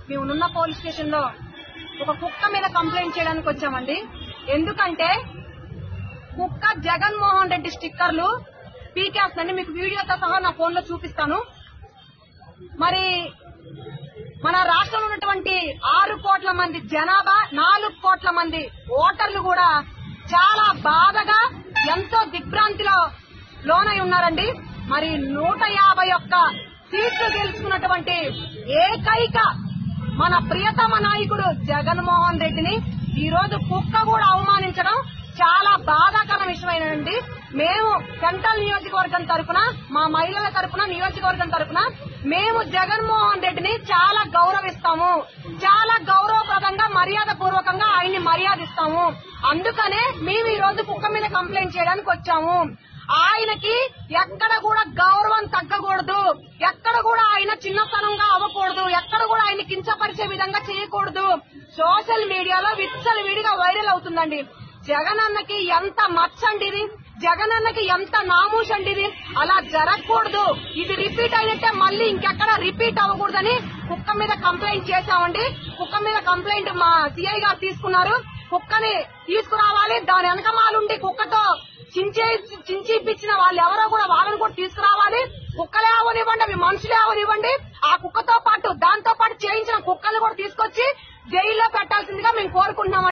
మేము ఉన్న police station లో ఒక కుక్క మీద కంప్లైంట్ చేయడానికి వచ్చామండి ఎందుకంటే కుక్క జగన్మోహన్ రెడ్డి స్టిక్కర్లు పీకేస్తుందండి మీకు వీడియోతో సహా నా ఫోన్ లో చూపిస్తాను మరి మన రాష్ట్రంలో ఉన్నటువంటి ఆరు కోట్ల మంది జనాభా నాలుగు కోట్ల మంది ఓటర్లు కూడా చాలా బాధగా ఎంతో దిగ్భ్రాంతిలో లోనై ఉన్నారండి మరి నూట యాభై ఒక్క సీట్లు గెలుచుకున్నటువంటి ఏకైక మన ప్రియతమ నాయకుడు జగన్మోహన్ రెడ్డిని ఈ రోజు కుక్క కూడా అవమానించడం చాలా బాధాకర విషయమేనండి మేము సెంట్రల్ నియోజకవర్గం తరపున మా మహిళల తరపున నియోజకవర్గం తరపున మేము జగన్మోహన్ రెడ్డిని చాలా గౌరవిస్తాము చాలా గౌరవప్రదంగా మర్యాద పూర్వకంగా ఆయన్ని మర్యాదిస్తాము అందుకనే మేము ఈ రోజు కుక్క మీద కంప్లైంట్ చేయడానికి వచ్చాము ఆయనకి ఎక్కడ కూడా గౌరవం తగ్గకూడదు ఎక్కడ కూడా ఆయన చిన్నతనంగా అవ్వకూడదు ఎక్కడ కూడా ఆయన కించపరిచే విధంగా చేయకూడదు సోషల్ మీడియాలో విచ్చలు విడిగా వైరల్ అవుతుందండి జగనన్నకి ఎంత మచ్చండి ఇది జగనన్నకి ఎంత నామూషండి ఇది అలా జరగకూడదు ఇది రిపీట్ అయినట్టే మళ్ళీ ఇంకెక్కడ రిపీట్ అవ్వకూడదని కుక్క మీద కంప్లైంట్ చేశామండి కుక్క మీద కంప్లైంట్ మా సిఐ గారు తీసుకున్నారు కుక్కని తీసుకురావాలి దాని వెనకమాలుండి కుక్కతో చించే చించి ఇప్పించిన వాళ్ళు ఎవరో కూడా వాళ్ళని కూడా తీసుకురావాలి కుక్కలే అవనివ్వండి అవి మనుషులే అవనివ్వండి ఆ కుక్కతో పాటు దాంతో పాటు చేయించిన కుక్కల్ని కూడా తీసుకొచ్చి జైల్లో పెట్టాల్సిందిగా మేము కోరుకుంటున్నాం